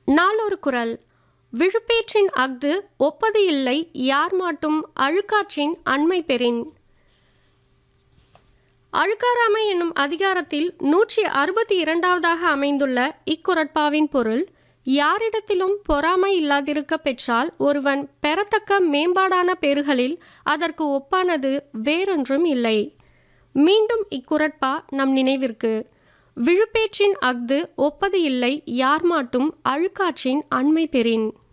நாளொரு குரல் விழுப்பேற்றின் அஃது ஒப்பது இல்லை யார் மாட்டும் அழுக்காற்றின் அண்மை பெறின் அழுக்காராமை என்னும் அதிகாரத்தில் நூற்றி அறுபத்தி இரண்டாவதாக அமைந்துள்ள இக்குரட்பாவின் பொருள் யாரிடத்திலும் பொறாமை இல்லாதிருக்க பெற்றால் ஒருவன் பெறத்தக்க மேம்பாடான பேறுகளில் அதற்கு ஒப்பானது வேறொன்றும் இல்லை மீண்டும் இக்குரட்பா நம் நினைவிற்கு விழுப்பேற்றின் அஃது ஒப்பது இல்லை யார் மாட்டும் அழுக்காற்றின் அண்மை பெறின்